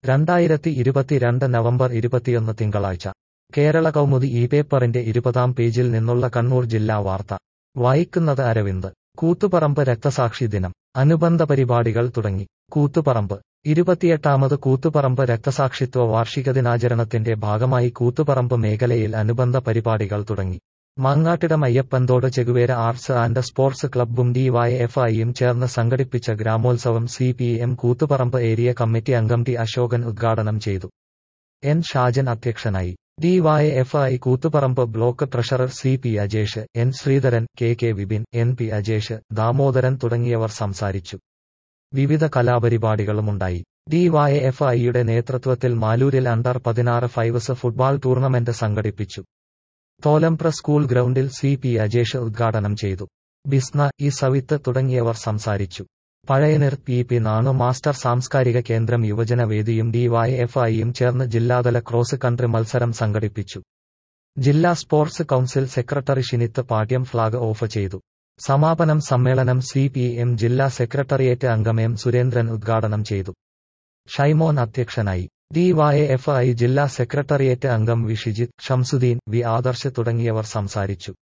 രണ്ടായിരത്തി ഇരുപത്തിരണ്ട് നവംബർ ഇരുപത്തിയൊന്ന് തിങ്കളാഴ്ച കേരള കൗമുദി ഈ പേപ്പറിന്റെ ഇരുപതാം പേജിൽ നിന്നുള്ള കണ്ണൂർ ജില്ലാ വാർത്ത വായിക്കുന്നത് അരവിന്ദ് കൂത്തുപറമ്പ് രക്തസാക്ഷി ദിനം അനുബന്ധ പരിപാടികൾ തുടങ്ങി കൂത്തുപറമ്പ് ഇരുപത്തിയെട്ടാമത് കൂത്തുപറമ്പ് രക്തസാക്ഷിത്വ വാർഷിക ദിനാചരണത്തിന്റെ ഭാഗമായി കൂത്തുപറമ്പ് മേഖലയിൽ അനുബന്ധ പരിപാടികൾ തുടങ്ങി Mangattidam Ayyappanthode Che Guevara arts and sports ക്ലബ്ബും ഡിവൈഎഫ്ഐയും ചേർന്ന് സംഘടിപ്പിച്ച ഗ്രാമോത്സവം C P M Koothuparamba area committee അംഗം ടി അശോകൻ ഉദ്ഘാടനം ചെയ്തു എൻ ഷാജൻ അധ്യക്ഷനായി DYFI Koothuparamba block treasurer C P Ajesh N Sreedharan K K Vipin N P Ajesh Damodaran തുടങ്ങിയവർ സംസാരിച്ചു വിവിധ കലാപരിപാടികളുമുണ്ടായി ഡിവൈഎഫ്ഐയുടെ നേതൃത്വത്തിൽ മാലൂരിൽ അണ്ടർ പതിനാറ് ഫൈവ്സ് ഫുട്ബോൾ ടൂർണമെന്റ് സംഘടിപ്പിച്ചു തോലംപ്ര സ്കൂൾ ഗ്രൗണ്ടിൽ സി പി അജേഷ് ഉദ്ഘാടനം ചെയ്തു ബിസ്ന ഇ സവിത്ത് തുടങ്ങിയവർ സംസാരിച്ചു പഴയനിർ പി പി നാണു മാസ്റ്റർ സാംസ്കാരിക കേന്ദ്രം യുവജനവേദിയും ഡിവൈഎഫ്ഐയും ചേർന്ന് ജില്ലാതല ക്രോസ് കൺട്രി മത്സരം സംഘടിപ്പിച്ചു ജില്ലാ sports council secretary Shinith Pattiam flag off ചെയ്തു സമാപനം സമ്മേളനം സി പി എം ജില്ലാ സെക്രട്ടേറിയറ്റ് അംഗം എം സുരേന്ദ്രൻ ഉദ്ഘാടനം ചെയ്തു ഷൈമോൻ അധ്യക്ഷനായി ഡിവൈഎഫ്ഐ ജില്ലാ സെക്രട്ടേറിയറ്റ് അംഗം വി ഷിജിത്ത് ഷംസുദ്ദീൻ വി ആദർശ് തുടങ്ങിയവർ സംസാരിച്ചു